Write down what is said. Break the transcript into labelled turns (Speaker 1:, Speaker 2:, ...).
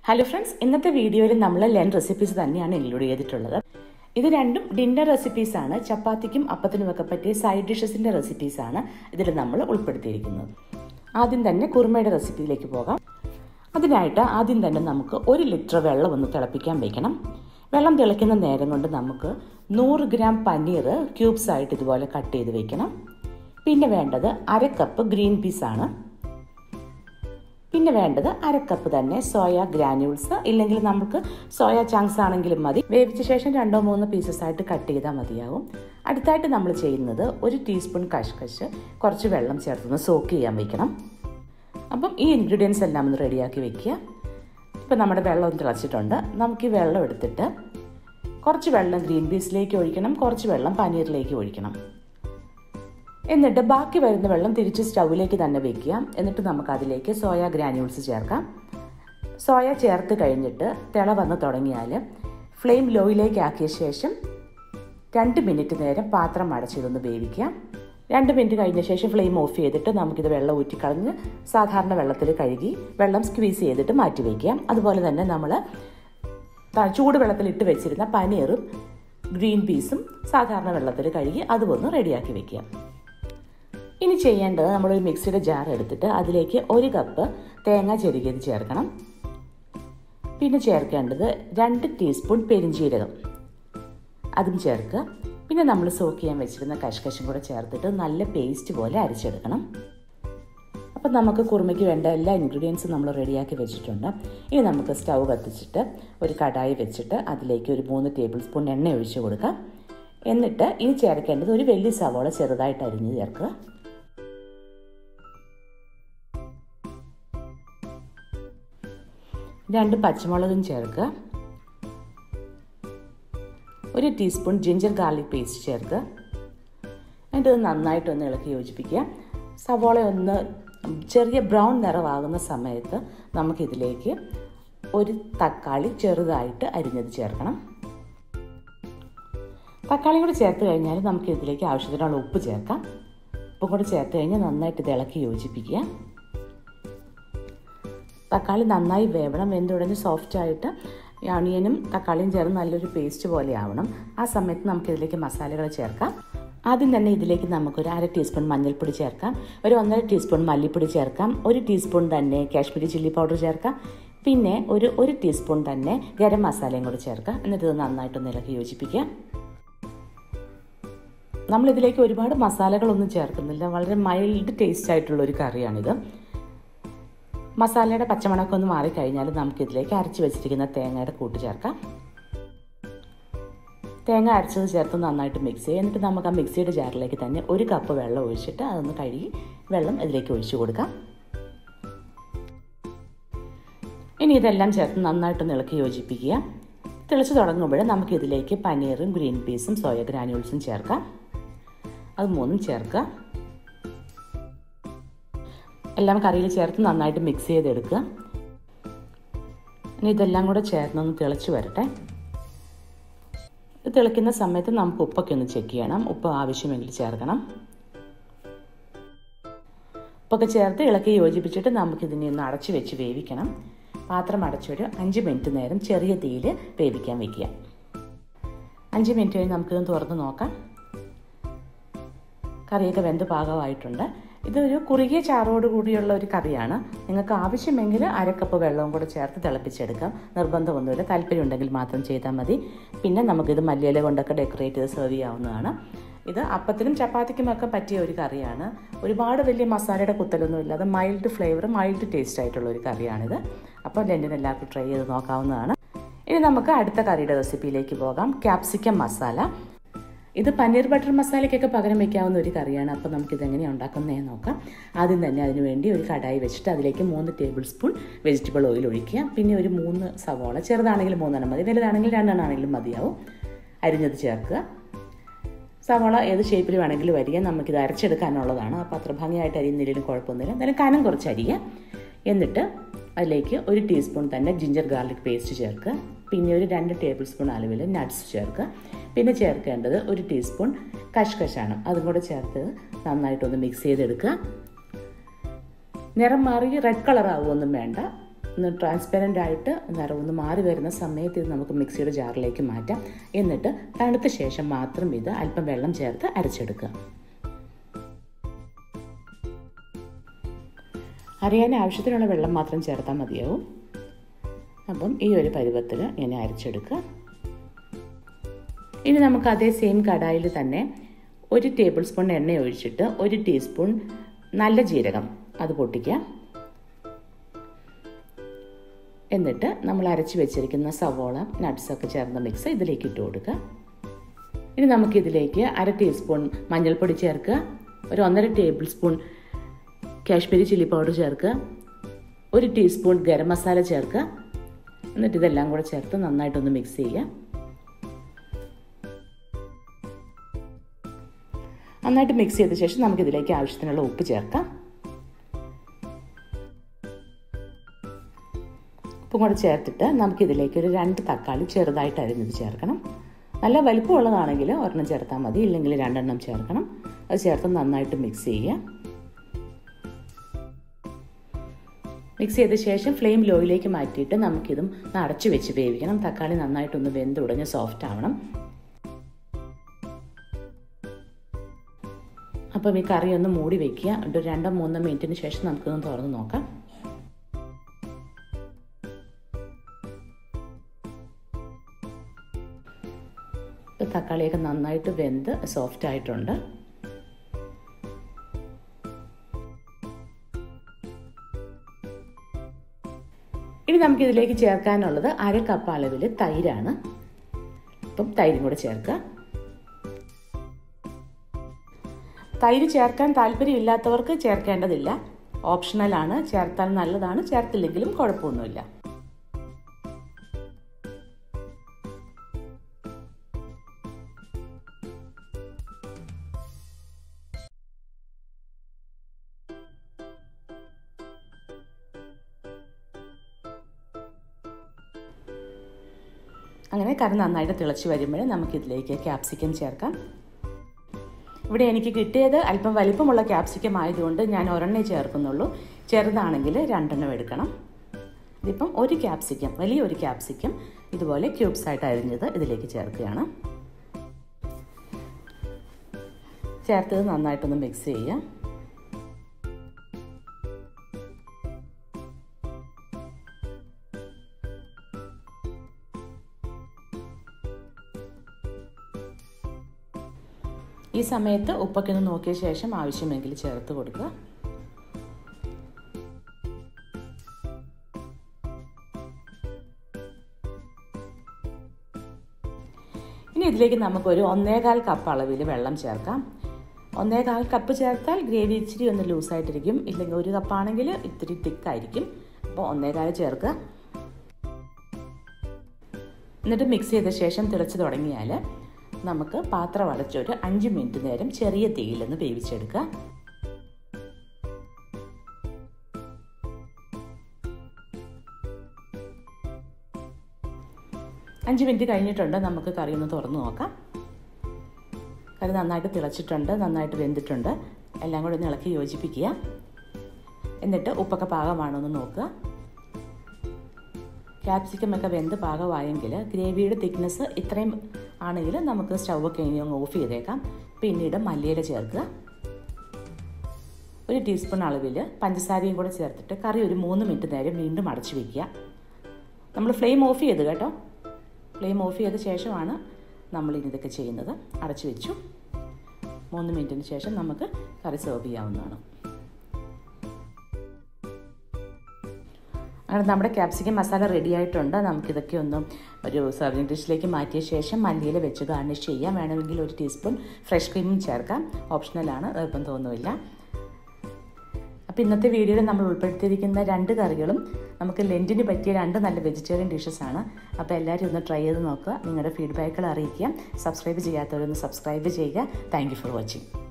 Speaker 1: hello friends ഇന്നത്തെ വീഡിയോയിൽ നമ്മൾ ലെൻ റെസിപ്പീസ് തന്നെയാണ് ഇൻക്ലൂഡ് ചെയ്തിട്ടുള്ളത് ഇത് രണ്ടും ഡിന്നർ റെസിപ്പീസ് ആണ് ചപ്പാത്തിക്കും അപ്പത്തിനും ഒക്കെ പറ്റിയ സൈഡ് ഡിഷസിന്റെ റെസിപ്പീസ് ആണ് ഇതിൽ നമ്മൾ ഉൾപ്പെടുത്തിയിരിക്കുന്നത് ആദ്യം തന്നെ കുറുമയുടെ റെസിപ്പിയിലേക്ക് പോകാം അതിനായിട്ട് ആദ്യം തന്നെ നമുക്ക് ഒരു ലിറ്റർ വെള്ളം ഒന്ന് തിളപ്പിക്കാൻ വെക്കണം വെള്ളം തിളയ്ക്കുന്ന നേരം കൊണ്ട് നമുക്ക് നൂറ് ഗ്രാം പനീർ ക്യൂബ്സ് ആയിട്ട് ഇതുപോലെ കട്ട് ചെയ്ത് വെക്കണം പിന്നെ വേണ്ടത് അര കപ്പ് ഗ്രീൻ പീസ് ആണ് പിന്നെ വേണ്ടത് അര കപ്പ് തന്നെ സോയ ഗ്രാന്യൂൾസ് ഇല്ലെങ്കിൽ നമുക്ക് സോയ ചങ്ക്സ് ആണെങ്കിലും മതി വേവിച്ച ശേഷം രണ്ടോ മൂന്നോ പീസസ് ആയിട്ട് കട്ട് ചെയ്താൽ മതിയാവും അടുത്തായിട്ട് നമ്മൾ ചെയ്യുന്നത് ഒരു ടീസ്പൂൺ കഷ്കശ് കുറച്ച് വെള്ളം ചേർത്തൊന്ന് സോക്ക് ചെയ്യാൻ വെക്കണം അപ്പം ഈ ഇൻഗ്രീഡിയൻസ് എല്ലാം ഒന്ന് റെഡിയാക്കി വെക്കുക ഇപ്പം നമ്മുടെ വെള്ളം തിളച്ചിട്ടുണ്ട് നമുക്ക് ഈ വെള്ളം എടുത്തിട്ട് കുറച്ച് വെള്ളം ഗ്രീൻ പീസിലേക്ക് ഒഴിക്കണം കുറച്ച് വെള്ളം പനീറിലേക്ക് ഒഴിക്കണം എന്നിട്ട് ബാക്കി വരുന്ന വെള്ളം തിരിച്ച് സ്റ്റൗവിലേക്ക് തന്നെ വെക്കുക എന്നിട്ട് നമുക്ക് അതിലേക്ക് സോയ ഗ്രാന്യൂൾസ് ചേർക്കാം സോയ ചേർത്ത് കഴിഞ്ഞിട്ട് തിള വന്ന് തുടങ്ങിയാൽ ഫ്ലെയിം ലോയിലേക്ക് ആക്കിയ ശേഷം രണ്ട് മിനിറ്റ് നേരം പാത്രം അടച്ചിതൊന്ന് വേവിക്കാം രണ്ട് മിനിറ്റ് കഴിഞ്ഞ ശേഷം ഫ്ലെയിം ഓഫ് ചെയ്തിട്ട് നമുക്കിത് വെള്ളം ഊറ്റിക്കളഞ്ഞ് സാധാരണ വെള്ളത്തിൽ കഴുകി വെള്ളം സ്ക്വീസ് ചെയ്തിട്ട് മാറ്റി വയ്ക്കാം അതുപോലെ തന്നെ നമ്മൾ ചൂട് വെള്ളത്തിൽ ഇട്ട് വെച്ചിരുന്ന പനീറും ഗ്രീൻ പീസും സാധാരണ വെള്ളത്തിൽ കഴുകി അതും ഒന്ന് റെഡിയാക്കി വെക്കുക ഇനി ചെയ്യേണ്ടത് നമ്മളൊരു മിക്സിയുടെ ജാർ എടുത്തിട്ട് അതിലേക്ക് ഒരു കപ്പ് തേങ്ങ ചെരുകിയത് ചേർക്കണം പിന്നെ ചേർക്കേണ്ടത് രണ്ട് ടീസ്പൂൺ പെരിഞ്ചീരകം അതും ചേർക്കുക പിന്നെ നമ്മൾ സോക്ക് ചെയ്യാൻ വെച്ചിരുന്ന കഷ്കശും കൂടെ ചേർത്തിട്ട് നല്ല പേസ്റ്റ് പോലെ അരച്ചെടുക്കണം അപ്പം നമുക്ക് കുറുമയ്ക്ക് വേണ്ട എല്ലാ ഇൻഗ്രീഡിയൻസും നമ്മൾ റെഡിയാക്കി വെച്ചിട്ടുണ്ട് ഇനി നമുക്ക് സ്റ്റൗ കത്തിച്ചിട്ട് ഒരു കടായി വെച്ചിട്ട് അതിലേക്ക് ഒരു മൂന്ന് ടേബിൾ സ്പൂൺ എണ്ണ ഒഴിച്ച് കൊടുക്കാം എന്നിട്ട് ഇനി ചേർക്കേണ്ടത് ഒരു വലിയ സവോള ചെറുതായിട്ട് അരിഞ്ഞ് ചേർക്കുക രണ്ട് പച്ചമുളകും ചേർക്കുക ഒരു ടീസ്പൂൺ ജിഞ്ചർ ഗാർലിക് പേസ്റ്റ് ചേർക്കുക എന്നിട്ട് ഇത് നന്നായിട്ടൊന്ന് ഇളക്കി യോജിപ്പിക്കുക സവോള ഒന്ന് ചെറിയ ബ്രൗൺ നിറമാകുന്ന സമയത്ത് നമുക്കിതിലേക്ക് ഒരു തക്കാളി ചെറുതായിട്ട് അരിഞ്ഞത് ചേർക്കണം തക്കാളി കൂടി ചേർത്ത് കഴിഞ്ഞാൽ നമുക്ക് ഇതിലേക്ക് ആവശ്യത്തിനുള്ള ഉപ്പ് ചേർക്കാം ഉപ്പും കൂടി ചേർത്ത് കഴിഞ്ഞാൽ നന്നായിട്ട് ഇത് ഇളക്കി യോജിപ്പിക്കുക തക്കാളി നന്നായി വേവണം വെന്തുടഞ്ഞ് സോഫ്റ്റായിട്ട് അണിയനും തക്കാളിയും ചേർന്ന് നല്ലൊരു പേസ്റ്റ് പോലെ ആവണം ആ സമയത്ത് നമുക്ക് ഇതിലേക്ക് മസാലകൾ ചേർക്കാം ആദ്യം തന്നെ ഇതിലേക്ക് നമുക്കൊരു അര ടീസ്പൂൺ മഞ്ഞൾപ്പൊടി ചേർക്കാം ഒരു ഒന്നര ടീസ്പൂൺ മല്ലിപ്പൊടി ചേർക്കാം ഒരു ടീസ്പൂൺ തന്നെ കാശ്മീരി ചില്ലി പൗഡർ ചേർക്കാം പിന്നെ ഒരു ഒരു ടീസ്പൂൺ തന്നെ ഗരം മസാലയും കൂടി ചേർക്കാം എന്നിട്ട് ഇത് നന്നായിട്ടൊന്ന് ഇളക്കി യോജിപ്പിക്കുക നമ്മളിതിലേക്ക് ഒരുപാട് മസാലകളൊന്നും ചേർക്കുന്നില്ല വളരെ മൈൽഡ് ടേസ്റ്റ് ആയിട്ടുള്ള ഒരു കറിയാണിത് മസാലയുടെ പച്ചമണക്കം ഒന്ന് മാറിക്കഴിഞ്ഞാൽ നമുക്കിതിലേക്ക് അരച്ച് വെച്ചിരിക്കുന്ന തേങ്ങയുടെ കൂട്ട് ചേർക്കാം തേങ്ങ അരച്ചത് ചേർത്ത് നന്നായിട്ട് മിക്സ് ചെയ്യുക എന്നിട്ട് നമുക്ക് ആ മിക്സിയുടെ ജാറിലേക്ക് തന്നെ ഒരു കപ്പ് വെള്ളം ഒഴിച്ചിട്ട് അതൊന്ന് കഴുകി വെള്ളം ഇതിലേക്ക് ഒഴിച്ചു കൊടുക്കാം ഇനി ഇതെല്ലാം ചേർത്ത് നന്നായിട്ടൊന്ന് ഇളക്കി യോജിപ്പിക്കുക തിളച്ച് തുടങ്ങുമ്പോൾ നമുക്കിതിലേക്ക് പനീറും ഗ്രീൻ പീസും സോയ ഗ്രാനുൾസും ചേർക്കാം അത് മൂന്നും ചേർക്കുക എല്ലാം കറിയിൽ ചേർത്ത് നന്നായിട്ട് മിക്സ് ചെയ്തെടുക്കുക ഇനി ഇതെല്ലാം കൂടെ ചേർന്നൊന്ന് തിളച്ച് വരട്ടെ ഇത് തിളയ്ക്കുന്ന സമയത്ത് നമുക്ക് ഉപ്പൊക്കെ ഒന്ന് ചെക്ക് ചെയ്യണം ഉപ്പ് ആവശ്യമെങ്കിൽ ചേർക്കണം ഉപ്പൊക്കെ ചേർത്ത് ഇളക്കി യോജിപ്പിച്ചിട്ട് നമുക്കിതിനെ ഒന്ന് അടച്ച് വെച്ച് വേവിക്കണം പാത്രം അടച്ചൊരു അഞ്ച് മിനിറ്റ് നേരം ചെറിയ തീയിൽ വേവിക്കാൻ വെക്കുക അഞ്ച് മിനിറ്റ് കഴിഞ്ഞ് നമുക്കിതൊന്ന് തുറന്ന് നോക്കാം കറിയൊക്കെ വെന്ത് പാകമായിട്ടുണ്ട് ഇതൊരു കുറുകിയ ചാറോട് കൂടിയുള്ള ഒരു കറിയാണ് നിങ്ങൾക്ക് ആവശ്യമെങ്കിൽ അരക്കപ്പ് വെള്ളവും കൂടെ ചേർത്ത് തിളപ്പിച്ചെടുക്കാം നിർബന്ധമൊന്നുമില്ല താല്പര്യം ഉണ്ടെങ്കിൽ മാത്രം ചെയ്താൽ മതി പിന്നെ നമുക്കിത് മല്ലിയില കൊണ്ടൊക്കെ ഡെക്കറേറ്റ് ചെയ്ത് സെർവ് ചെയ്യാവുന്നതാണ് ഇത് അപ്പത്തിനും ചപ്പാത്തിക്കും ഒക്കെ പറ്റിയ ഒരു കറിയാണ് ഒരുപാട് വലിയ മസാലയുടെ കുത്തലൊന്നും ഇല്ലാതെ മൈൽഡ് ഫ്ലേവർ മൈൽഡ് ടേസ്റ്റ് ആയിട്ടുള്ള ഒരു കറിയാണിത് അപ്പോൾ ലെൻറ്റിന് എല്ലാവർക്കും ട്രൈ ചെയ്ത് നോക്കാവുന്നതാണ് ഇനി നമുക്ക് അടുത്ത കറിയുടെ റെസിപ്പിയിലേക്ക് പോകാം ക്യാപ്സിക്കം മസാല ഇത് പനീർ ബട്ടർ മസാലയ്ക്കൊക്കെ പകരം വയ്ക്കാവുന്ന ഒരു കറിയാണ് അപ്പോൾ നമുക്കിത് എങ്ങനെയാണ് ഉണ്ടാക്കുന്നതെന്ന് നോക്കാം ആദ്യം തന്നെ അതിന് വേണ്ടി ഒരു കടായി വെച്ചിട്ട് അതിലേക്ക് മൂന്ന് ടേബിൾ സ്പൂൺ വെജിറ്റബിൾ ഓയിൽ ഒഴിക്കുക പിന്നെ ഒരു മൂന്ന് സവോള ചെറുതാണെങ്കിൽ മൂന്നെണ്ണം മതി വലുതാണെങ്കിൽ രണ്ടെണ്ണം ആണെങ്കിലും മതിയാവും അരിഞ്ഞത് ചേർക്കുക സവോള ഏത് ഷേപ്പിൽ വേണമെങ്കിലും വരിക നമുക്കിത് അരച്ചെടുക്കാനുള്ളതാണ് അപ്പോൾ അത്ര ഭംഗിയായിട്ട് അരിയുന്നില്ലെങ്കിലും കുഴപ്പമൊന്നുമില്ല എന്തായാലും കനം കുറച്ച് അരിയുക എന്നിട്ട് അതിലേക്ക് ഒരു ടീസ്പൂൺ തന്നെ ജിഞ്ചർ ഗാർലിക് പേസ്റ്റ് ചേർക്കുക പിന്നെ ഒരു രണ്ട് ടേബിൾ സ്പൂൺ അളവിൽ നട്ട്സ് ചേർക്കുക പിന്നെ ചേർക്കേണ്ടത് ഒരു ടീസ്പൂൺ കഷ്കശാണ് അതും കൂടെ ചേർത്ത് നന്നായിട്ടൊന്ന് മിക്സ് ചെയ്തെടുക്കുക നിറം മാറി റെഡ് കളർ ആവുമൊന്നും വേണ്ട ഒന്ന് ട്രാൻസ്പെറൻ്റ് ആയിട്ട് നിറം ഒന്ന് മാറി വരുന്ന സമയത്ത് ഇത് നമുക്ക് മിക്സിയുടെ ജാറിലേക്ക് മാറ്റാം എന്നിട്ട് തണുത്ത ശേഷം മാത്രം ഇത് അല്പം വെള്ളം ചേർത്ത് അരച്ചെടുക്കുക അറിയാൻ ആവശ്യത്തിനുള്ള വെള്ളം മാത്രം ചേർത്താൽ മതിയാവും അപ്പം ഈ ഒരു പരുവത്തിൽ ഇങ്ങനെ അരച്ചെടുക്കുക ഇനി നമുക്ക് അതേ സെയിം കടായിൽ തന്നെ ഒരു ടേബിൾ സ്പൂൺ എണ്ണ ഒഴിച്ചിട്ട് ഒരു ടീസ്പൂൺ നല്ല ജീരകം അത് പൊട്ടിക്കാം എന്നിട്ട് നമ്മൾ അരച്ച് വെച്ചിരിക്കുന്ന സവോള നട്ട്സൊക്കെ ചേർന്ന മിക്സ് ഇതിലേക്ക് ഇട്ട് കൊടുക്കുക ഇനി നമുക്കിതിലേക്ക് അര ടീസ്പൂൺ മഞ്ഞൾപ്പൊടി ചേർക്കുക ഒരു ഒന്നര tablespoon Kashmiri chilli powder ചേർക്കുക ഒരു ടീസ്പൂൺ ഗരം മസാല ചേർക്കുക എന്നിട്ട് ഇതെല്ലാം കൂടെ ചേർത്ത് നന്നായിട്ടൊന്ന് മിക്സ് ചെയ്യുക നന്നായിട്ട് മിക്സ് ചെയ്ത ശേഷം നമുക്കിതിലേക്ക് ആവശ്യത്തിനുള്ള ഉപ്പ് ചേർക്കാം ഉപ്പും കൂടെ ചേർത്തിട്ട് നമുക്കിതിലേക്ക് ഒരു രണ്ട് തക്കാളി ചെറുതായിട്ട് അരിഞ്ഞത് ചേർക്കണം നല്ല വലിപ്പമുള്ളതാണെങ്കിൽ ഒരെണ്ണം ചേർത്താൽ മതി ഇല്ലെങ്കിൽ രണ്ടെണ്ണം ചേർക്കണം അത് ചേർത്ത് നന്നായിട്ട് മിക്സ് ചെയ്യുക മിക്സ് ചെയ്ത ശേഷം ഫ്ലെയിം ലോയിലേക്ക് മാറ്റിയിട്ട് നമുക്കിതും അടച്ചു വെച്ച് വേവിക്കണം തക്കാളി നന്നായിട്ടൊന്ന് വെന്ത് ഉടഞ്ഞ് സോഫ്റ്റ് ആവണം അപ്പം ഈ കറി ഒന്ന് മൂടി വെക്കുക ഒരു രണ്ടോ മൂന്നോ മിനിറ്റിന് ശേഷം നമുക്കൊന്ന് തുറന്ന് നോക്കാം ഇപ്പം തക്കാളിയൊക്കെ നന്നായിട്ട് വെന്ത് സോഫ്റ്റ് ആയിട്ടുണ്ട് ഇനി നമുക്കിതിലേക്ക് ചേർക്കാനുള്ളത് അര കപ്പ് അളവിൽ തൈരാണ് അപ്പം തൈരും കൂടെ ചേർക്കുക തൈര് ചേർക്കാൻ താല്പര്യമില്ലാത്തവർക്ക് ചേർക്കേണ്ടതില്ല ഓപ്ഷണലാണ് ചേർത്താൽ നല്ലതാണ് ചേർത്തില്ലെങ്കിലും കുഴപ്പമൊന്നുമില്ല അങ്ങനെ കറി നന്നായിട്ട് തിളച്ച് വരുമ്പോൾ നമുക്കിതിലേക്ക് ക്യാപ്സിക്കം ചേർക്കാം ഇവിടെ എനിക്ക് കിട്ടിയത് അല്പം വലിപ്പമുള്ള ക്യാപ്സിക്കം ആയതുകൊണ്ട് ഞാൻ ഒരെണ്ണേ ചേർക്കുന്നുള്ളൂ ചെറുതാണെങ്കിൽ രണ്ടെണ്ണം എടുക്കണം ഇതിപ്പം ഒരു ക്യാപ്സിക്കം വലിയൊരു ക്യാപ്സിക്കം ഇതുപോലെ ക്യൂബ്സ് ആയിട്ട് അരിഞ്ഞത് ഇതിലേക്ക് ചേർക്കുകയാണ് ചേർത്തത് നന്നായിട്ടൊന്ന് മിക്സ് ചെയ്യുക ഈ സമയത്ത് ഉപ്പൊക്കെ ഒന്ന് നോക്കിയ ശേഷം ആവശ്യമെങ്കിൽ ചേർത്ത് കൊടുക്കുക ഇനി ഇതിലേക്ക് നമുക്കൊരു ഒന്നേകാൽ കപ്പ് അളവിൽ വെള്ളം ചേർക്കാം ഒന്നേകാൽ കപ്പ് ചേർത്താൽ ഗ്രേവി ഇച്ചിരി ഒന്ന് ലൂസായിട്ടിരിക്കും ഇല്ലെങ്കിൽ ഒരു കപ്പാണെങ്കിൽ ഇത്തിരി തിക്കായിരിക്കും അപ്പോൾ ഒന്നേകാൽ ചേർക്കുക എന്നിട്ട് മിക്സ് ചെയ്ത ശേഷം തിളച്ച് തുടങ്ങിയാൽ നമുക്ക് പാത്രം അടച്ചൊരു അഞ്ച് മിനിറ്റ് നേരം ചെറിയ തീയിലൊന്ന് വേവിച്ചെടുക്കുക അഞ്ച് മിനിറ്റ് കഴിഞ്ഞിട്ടുണ്ട് നമുക്ക് കറി ഒന്ന് തുറന്നു നോക്കാം കറി നന്നായിട്ട് തിളച്ചിട്ടുണ്ട് നന്നായിട്ട് വെന്തിട്ടുണ്ട് എല്ലാം കൂടി ഒന്ന് ഇളക്കി യോജിപ്പിക്കുക എന്നിട്ട് ഉപ്പൊക്കെ പാകമാണോ എന്ന് നോക്കുക ക്യാപ്സിക്കം ഒക്കെ വെന്ത് പാകമായെങ്കിൽ ഗ്രേവിയുടെ തിക്നെസ് ഇത്രയും ആണെങ്കിൽ നമുക്ക് സ്റ്റൗവൊക്കെ ഇനി അങ്ങ് ഓഫ് ചെയ്തേക്കാം പിന്നീട് മല്ലിയില ചേർക്കുക ഒരു ടീസ്പൂൺ അളവിൽ പഞ്ചസാരയും കൂടെ ചേർത്തിട്ട് കറി ഒരു മൂന്ന് മിനിറ്റ് നേരം വീണ്ടും അടച്ചു വയ്ക്കുക നമ്മൾ ഫ്ലെയിം ഓഫ് ചെയ്ത് കേട്ടോ ഫ്ലെയിം ഓഫ് ചെയ്ത ശേഷമാണ് നമ്മൾ ഇനി ഇതൊക്കെ ചെയ്യുന്നത് അടച്ചു വെച്ചു മൂന്ന് മിനിറ്റിന് ശേഷം നമുക്ക് കറി സെർവ് ചെയ്യാവുന്നതാണ് അങ്ങനെ നമ്മുടെ ക്യാപ്സിക്കം മസാല റെഡി ആയിട്ടുണ്ട് നമുക്കിതൊക്കെ ഒന്ന് ഒരു സർവിങ് ഡിഷിലേക്ക് മാറ്റിയ ശേഷം മല്ലിയിൽ വെച്ച് ഗാർണിഷ് ചെയ്യാം വേണമെങ്കിൽ ഒരു ടീസ്പൂൺ ഫ്രഷ് ക്രീമും ചേർക്കാം ഓപ്ഷണലാണ് നിർബന്ധമൊന്നുമില്ല അപ്പോൾ ഇന്നത്തെ വീഡിയോയിൽ നമ്മൾ ഉൾപ്പെടുത്തിയിരിക്കുന്ന രണ്ട് കറികളും നമുക്ക് ലെൻറ്റിന് പറ്റിയ രണ്ട് നല്ല വെജിറ്റേറിയൻ ഡിഷസ് ആണ് അപ്പോൾ എല്ലാവരും ഒന്ന് ട്രൈ ചെയ്ത് നോക്കുക നിങ്ങളുടെ ഫീഡ്ബാക്കുകൾ അറിയിക്കുക സബ്സ്ക്രൈബ് ചെയ്യാത്തവരൊന്ന് സബ്സ്ക്രൈബ് ചെയ്യുക താങ്ക് ഫോർ വാച്ചിങ്